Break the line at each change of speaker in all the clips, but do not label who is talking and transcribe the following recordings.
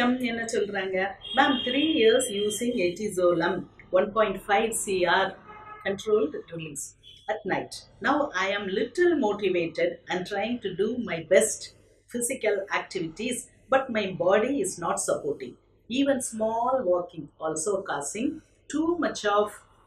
M என்ன சொல்றாங்க ma'am three years using etizolam one point five CR controlled release at night. Now I am little motivated and trying to do my best physical activities, but my body is not supporting. Even small walking also causing too much of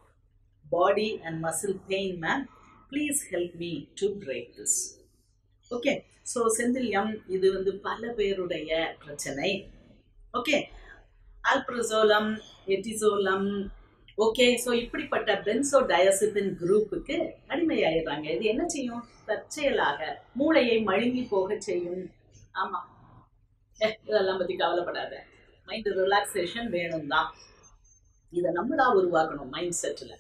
body and muscle pain, ma'am. Please help me to break this. Okay so செந்தில்யம் இது வந்து பல பேருடைய பிரச்சனை okay alprazolam etizolam okay so இப்படிப்பட்ட benzodiazepine குரூப்புக்கு அடிமையாயிடுறாங்க இது என்ன செய்யும் தற்செயலாக மூளையை மழுங்கி போக செய்யும் ஆமா ஏ இதெல்லாம் பத்தி கவலைப்படாத மைண்ட் ரிலாக்ஸேஷன் வேணும் தான் இதை நம்மளா உருவாக்கணும் மைண்ட் செட்டில்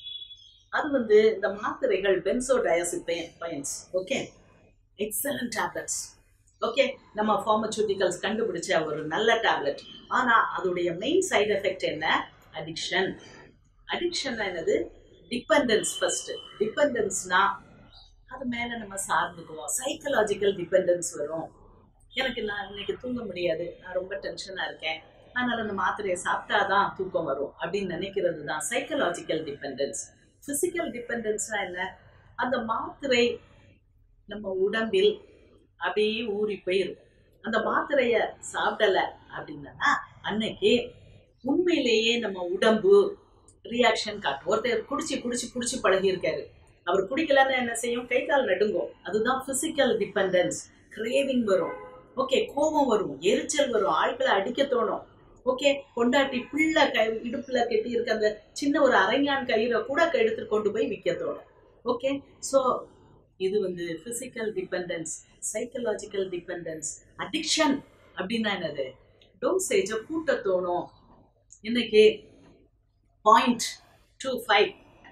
அது வந்து இந்த மாத்திரைகள் benzodiazepines okay excellent tablets okay நம்ம ஃபார்மசூட்டிகல்ஸ் கண்டுபிடிச்ச ஒரு நல்ல டேப்லெட் ஆனால் அதோடைய மெயின் சைடு எஃபெக்ட் என்ன அடிக்ஷன் அடிக்ஷன் என்னது டிபெண்டன்ஸ் ஃபர்ஸ்ட் டிபெண்டன்ஸ்னா அது மேலே நம்ம சார்ந்துக்குவோம் சைக்கலாஜிக்கல் டிபெண்டன்ஸ் வரும் எனக்கு நான் இன்னைக்கு தூங்க முடியாது நான் ரொம்ப டென்ஷனாக இருக்கேன் அதனால அந்த மாத்திரையை சாப்பிட்டாதான் தூக்கம் வரும் அப்படின்னு நினைக்கிறது தான் சைக்கலாஜிக்கல் டிபெண்டன்ஸ் ஃபிசிக்கல் டிபெண்டன்ஸ்னா என்ன அந்த மாத்திரை நம்ம உடம்பில் அப்படியே ஊறி போயிருக்கும் அந்த மாத்திரைய சாப்பிடல அப்படின்னா அன்னைக்கு உண்மையிலேயே நம்ம உடம்பு ரியாக்ஷன் காட்டும் ஒருத்தர் குடிச்சு குடிச்சு குடிச்சு பழகி இருக்காரு அவர் குடிக்கலன்னு என்ன செய்யும் கை கால் நடுங்கும் அதுதான் பிசிக்கல் டிபெண்டன்ஸ் கிரேவிங் வரும் ஓகே கோபம் வரும் எரிச்சல் வரும் ஆட்களை அடிக்க தோணும் ஓகே கொண்டாட்டி பிள்ளை கை இடுப்புல கட்டி இருக்க அந்த சின்ன ஒரு அரைஞான் கயிறை கூட எடுத்து கொண்டு போய் விற்க தோணும் ஓகே ஸோ இது வந்து physical dependence psychological dependence addiction அப்படின்னா என்னது டோசேஜை கூட்ட தோணும் இன்னைக்கு பாயிண்ட் டூ ஃபைவ்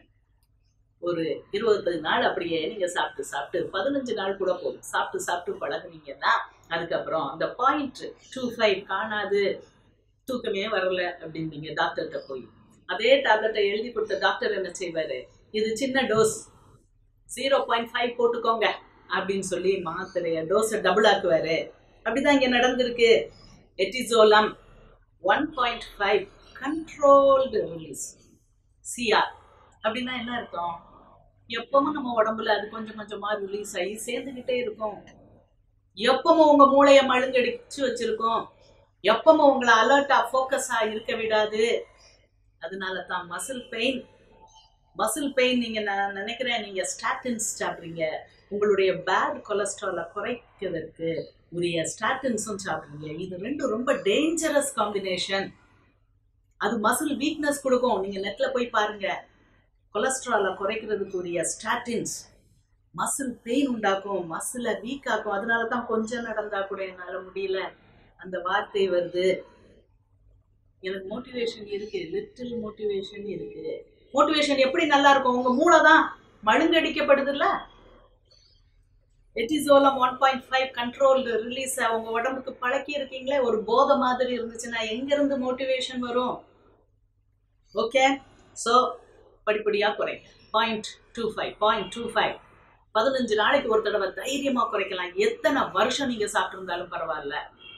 ஒரு இருபது நாள் அப்படியே நீங்க சாப்பிட்டு சாப்பிட்டு பதினஞ்சு நாள் கூட போதும் சாப்பிட்டு சாப்பிட்டு பழகுனீங்கன்னா அதுக்கப்புறம் அந்த பாயிண்ட் டூ ஃபைவ் காணாது தூக்கமே வரல அப்படின்னீங்க டாக்டர்கிட்ட போய் அதே டேப்லெட்டை எழுதி கொடுத்த டாக்டர் என்ன செய்வாரு இது சின்ன டோஸ் ஜீரோ பாயிண்ட் ஃபைவ் போட்டுக்கோங்க அப்படின்னு சொல்லி மாத்திரைய டோஸை டபுள் ஆக்குவாரு அப்படிதான் இங்க நடந்திருக்கு etizolam one point five controlled release CR அப்படின்னா என்ன அர்த்தம் எப்பவும் நம்ம உடம்புல அது கொஞ்சம் கொஞ்சமா ரிலீஸ் ஆகி சேர்ந்துக்கிட்டே இருக்கும் எப்பவும் உங்க மூளையை மழுங்கடிச்சு வச்சிருக்கோம் எப்பவும் உங்களை அலர்ட்டா ஃபோக்கஸா இருக்க விடாது அதனால தான் மசில் பெயின் மசில் பெயின் நீங்க நான் நினைக்கிறேன் நீங்க ஸ்டாட்டின்ஸ் சாப்பிட்றீங்க உங்களுடைய பேட் கொலஸ்ட்ராலை குறைக்கிறதுக்கு உரிய ஸ்டாட்டின்ஸும் சாப்பிட்றீங்க இது ரெண்டும் ரொம்ப டேஞ்சரஸ் காம்பினேஷன் அது மசில் வீக்னஸ் கொடுக்கும் நீங்க நெட்ல போய் பாருங்க கொலஸ்ட்ராலை குறைக்கிறதுக்கு உரிய ஸ்டாட்டின்ஸ் மசில் பெயின் உண்டாக்கும் மசிலை வீக் ஆக்கும் அதனால தான் கொஞ்சம் நடந்தா கூட என்னால முடியல அந்த வார்த்தை வருது எனக்கு மோட்டிவேஷன் இருக்கு லிட்டில் மோட்டிவேஷன் இருக்கு மோட்டிவேஷன் எப்படி நல்லா இருக்கும் உங்க மூளை தான் மழுங்கடிக்கப்படுதுல்ல etizolam one point five controlled release உங்க உடம்புக்கு பழக்கி இருக்கீங்களே ஒரு போதை மாதிரி இருந்துச்சுன்னா எங்க இருந்து மோட்டிவேஷன் வரும் ஓகே ஸோ படிப்படியா குறை point two five point two five பதினஞ்சு நாளைக்கு ஒரு தடவை தைரியமா குறைக்கலாம் எத்தனை வருஷம் நீங்க சாப்பிட்டிருந்தாலும் பரவாயில்ல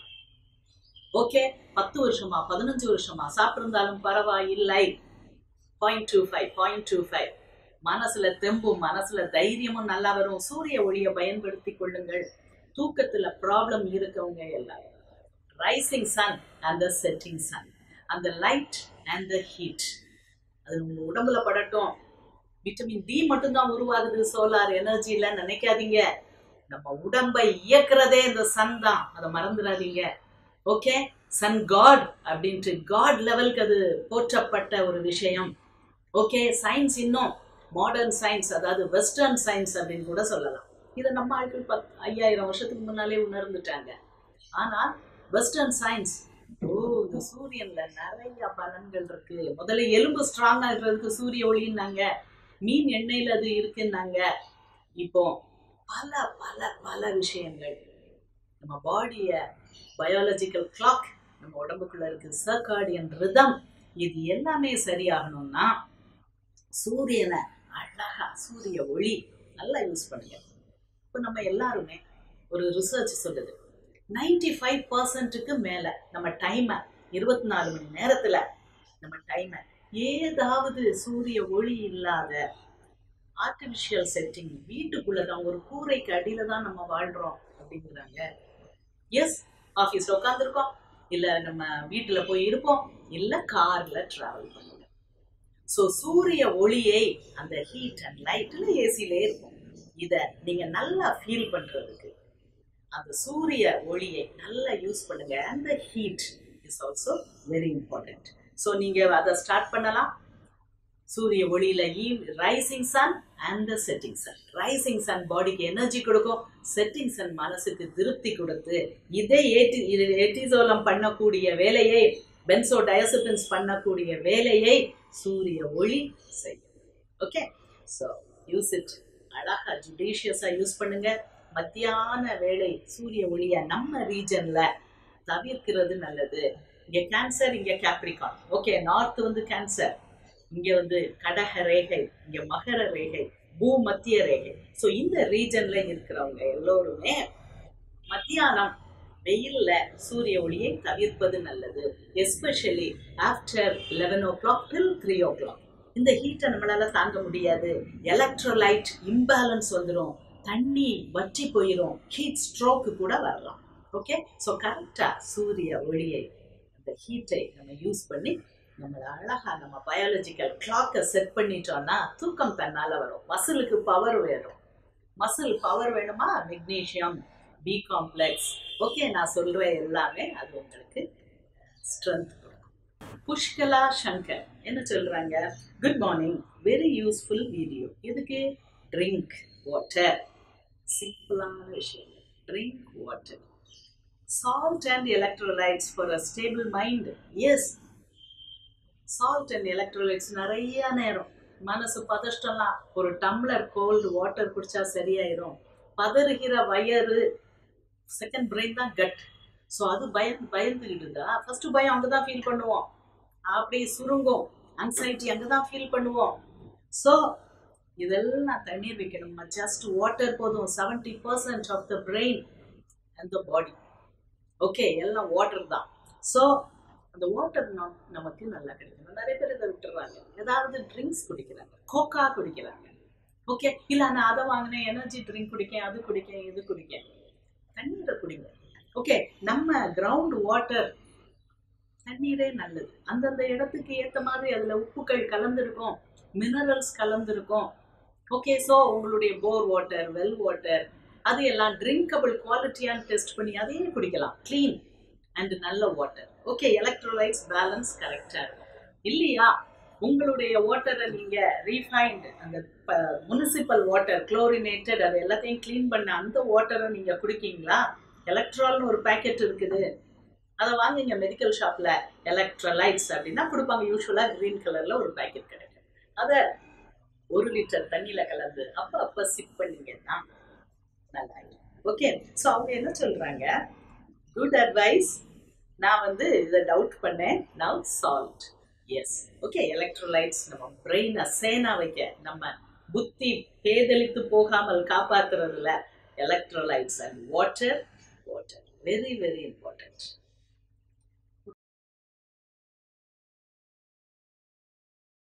ஓகே பத்து வருஷமா பதினஞ்சு வருஷமா சாப்பிட்டிருந்தாலும் பரவாயில்லை point two five point two five மனசுல தெம்பும் மனசுல தைரியமும் நல்லா வரும் சூரிய ஒளியை பயன்படுத்தி கொள்ளுங்கள் தூக்கத்துல ப்ராப்ளம் இருக்கவங்க எல்லாம் rising sun and the setting sun அந்த லைட் அண்ட் த ஹீட் அது உங்க உடம்புல படட்டும் விட்டமின் டி மட்டும்தான் உருவாகுது சோலார் எனர்ஜில நினைக்காதீங்க நம்ம உடம்பை இயக்குறதே இந்த சன் தான் அதை மறந்துடாதீங்க ஓகே சன் காட் அப்படின்ட்டு காட் லெவலுக்கு அது போற்றப்பட்ட ஒரு விஷயம் ஓகே சயின்ஸ் இன்னும் மாடர்ன் சயின்ஸ் அதாவது வெஸ்டர்ன் சயின்ஸ் அப்படின்னு கூட சொல்லலாம் இதை நம்ம ஆட்கள் பத் ஐயாயிரம் வருஷத்துக்கு முன்னாலே உணர்ந்துட்டாங்க ஆனால் வெஸ்டர்ன் சயின்ஸ் ஓ இந்த சூரியன்ல நிறைய பலன்கள் இருக்கு முதல்ல எலும்பு ஸ்ட்ராங் ஆகுறதுக்கு சூரிய ஒளின்னாங்க மீன் எண்ணெயில அது இருக்குன்னாங்க இப்போ பல பல பல விஷயங்கள் நம்ம பாடிய பயாலஜிக்கல் கிளாக் நம்ம உடம்புக்குள்ள இருக்கு சர்கார்டியன் ரிதம் இது எல்லாமே சரியாகணும்னா சூரியனை அழகா சூரிய ஒளி நல்லா யூஸ் பண்ணுங்க இப்போ நம்ம எல்லாருமே ஒரு ரிசர்ச் சொல்லுது நைன்டி ஃபைவ் பர்சன்ட்டுக்கு மேலே நம்ம டைமை இருபத்தி நாலு மணி நேரத்தில் நம்ம டைமை ஏதாவது சூரிய ஒளி இல்லாத ஆர்டிஃபிஷியல் செட்டிங் வீட்டுக்குள்ள தான் ஒரு கூரைக்கு அடியில தான் நம்ம வாழ்றோம் அப்படிங்கிறாங்க எஸ் ஆஃபீஸில் உட்காந்துருக்கோம் இல்லை நம்ம வீட்டில் போய் இருப்போம் இல்லை காரில் ட்ராவல் பண்ணுவோம் ஸோ சூரிய ஒளியை அந்த ஹீட் அண்ட் லைட்டில் ஏசிலே இருக்கும் இதை நீங்கள் நல்லா ஃபீல் பண்ணுறதுக்கு அந்த சூரிய ஒளியை நல்லா யூஸ் பண்ணுங்க அந்த heat is also very important so நீங்கள் அதை ஸ்டார்ட் பண்ணலாம் சூரிய ஒளியில ஈவ் rising sun and the setting sun rising sun பாடிக்கு எனர்ஜி கொடுக்கும் செட்டிங் சன் மனசுக்கு திருப்தி கொடுத்து இதே ஏட்டி எட்டிசோலம் பண்ணக்கூடிய வேலையை பென்சோ டயசபின்ஸ் பண்ணக்கூடிய வேலையை சூரிய ஒளி செய்யும் ஓகே ஸோ யூஸ் இட் அழகா ஜுடிஷியஸாக யூஸ் பண்ணுங்க மத்தியான வேலை சூரிய ஒளியை நம்ம ரீஜன்ல தவிர்க்கிறது நல்லது இங்க கேன்சர் இங்க கேப்ரிகான் ஓகே நார்த் வந்து கேன்சர் இங்க வந்து கடக ரேகை இங்க மகர ரேகை பூ மத்திய ரேகை ஸோ இந்த ரீஜன்ல இருக்கிறவங்க எல்லோருமே மத்தியானம் வெயில்ல சூரிய ஒளியை தவிர்ப்பது நல்லது especially after eleven o'clock till three o'clock இந்த ஹீட்டை நம்மளால தாங்க முடியாது எலக்ட்ரோலைட் இம்பேலன்ஸ் வந்துடும் தண்ணி வற்றி போயிடும் ஹீட் ஸ்ட்ரோக்கு கூட வரலாம் ஓகே ஸோ கரெக்டாக சூரிய ஒளியை அந்த ஹீட்டை நம்ம யூஸ் பண்ணி நம்மளை அழகா நம்ம பயாலஜிக்கல் கிளாக்கை செட் பண்ணிட்டோம்னா தூக்கம் தன்னால் வரும் மசிலுக்கு பவர் வேணும் மசில் பவர் வேணுமா மெக்னீஷியம் பி காம்ப்ளெக்ஸ் ஓகே நான் சொல்கிற எல்லாமே அது உங்களுக்கு ஸ்ட்ரென்த் கொடுக்கும் புஷ்கலா சங்கர் என்ன சொல்கிறாங்க good morning very useful video இதுக்கு ட்ரிங்க் வாட்டர் சிம்பிளான விஷயம் drink water salt and electrolytes for a stable mind yes salt and electrolytes நிறைய நேரம் மனசு பதஷ்டம்லாம் ஒரு டம்ளர் கோல்டு வாட்டர் குடிச்சா சரியாயிரும் பதறுகிற வயறு செகண்ட் பிரெயின் தான் கட் ஸோ அது பயந்து பயந்துக்கிட்டுதா ஃபர்ஸ்ட் பயம் அங்கே தான் ஃபீல் பண்ணுவோம் அப்படியே சுருங்கும் அன்சைட்டி அங்கே தான் ஃபீல் பண்ணுவோம் ஸோ இதெல்லாம் தண்ணீர் வைக்கணுமா ஜஸ்ட் வாட்டர் போதும் seventy percent of the brain and the body okay எல்லாம் வாட்டர் தான் ஸோ அந்த வாட்டர் நம் நமக்கு நல்லா கிடைக்கணும் நிறைய பேர் இதை விட்டுறாங்க ஏதாவது ட்ரிங்க்ஸ் குடிக்கிறாங்க கோக்கா குடிக்கிறாங்க ஓகே இல்லை நான் அதை வாங்கினேன் எனர்ஜி ட்ரிங்க் குடிக்கேன் அது குடிக்கேன் இது குடிக்கேன் தண்ணீரை குடிங்க ஓகே நம்ம கிரவுண்ட் வாட்டர் தண்ணீரே நல்லது அந்தந்த இடத்துக்கு ஏற்ற மாதிரி அதில் உப்புக்கள் கலந்துருக்கும் மினரல்ஸ் கலந்துருக்கும் ஓகே ஸோ உங்களுடைய போர் வாட்டர் வெல் வாட்டர் அது எல்லாம் ட்ரிங்கபிள் குவாலிட்டியான்னு டெஸ்ட் பண்ணி அதையே குடிக்கலாம் க்ளீன் அண்ட் நல்ல வாட்டர் ஓகே எலக்ட்ரோலைட்ஸ் பேலன்ஸ் கரெக்டாக இருக்கும் இல்லையா உங்களுடைய வாட்டரை நீங்கள் ரீஃபைன்டு அந்த முனிசிபல் வாட்டர் குளோரினேட்டட் அது எல்லாத்தையும் க்ளீன் பண்ண அந்த வாட்டரை நீங்கள் குடிக்கீங்களா எலக்ட்ரால்னு ஒரு பேக்கெட் இருக்குது அதை வாங்குங்க மெடிக்கல் ஷாப்பில் எலக்ட்ரோலைட்ஸ் அப்படின்னா கொடுப்பாங்க யூஸ்வலாக க்ரீன் கலரில் ஒரு பேக்கெட் கிடைக்கும் அதை ஒரு லிட்டர் தண்ணியில் கலந்து அப்போ அப்போ சிப் பண்ணீங்கன்னா நல்லா ஓகே ஸோ அவங்க என்ன சொல்கிறாங்க குட் அட்வைஸ் நான் வந்து இதை டவுட் பண்ணேன் now salts okay electrolytes நம்ம பிரெயினை சேனா வைக்க நம்ம புத்தி பேதலித்து போகாமல் காப்பாத்துறதுல electrolytes and water water very very important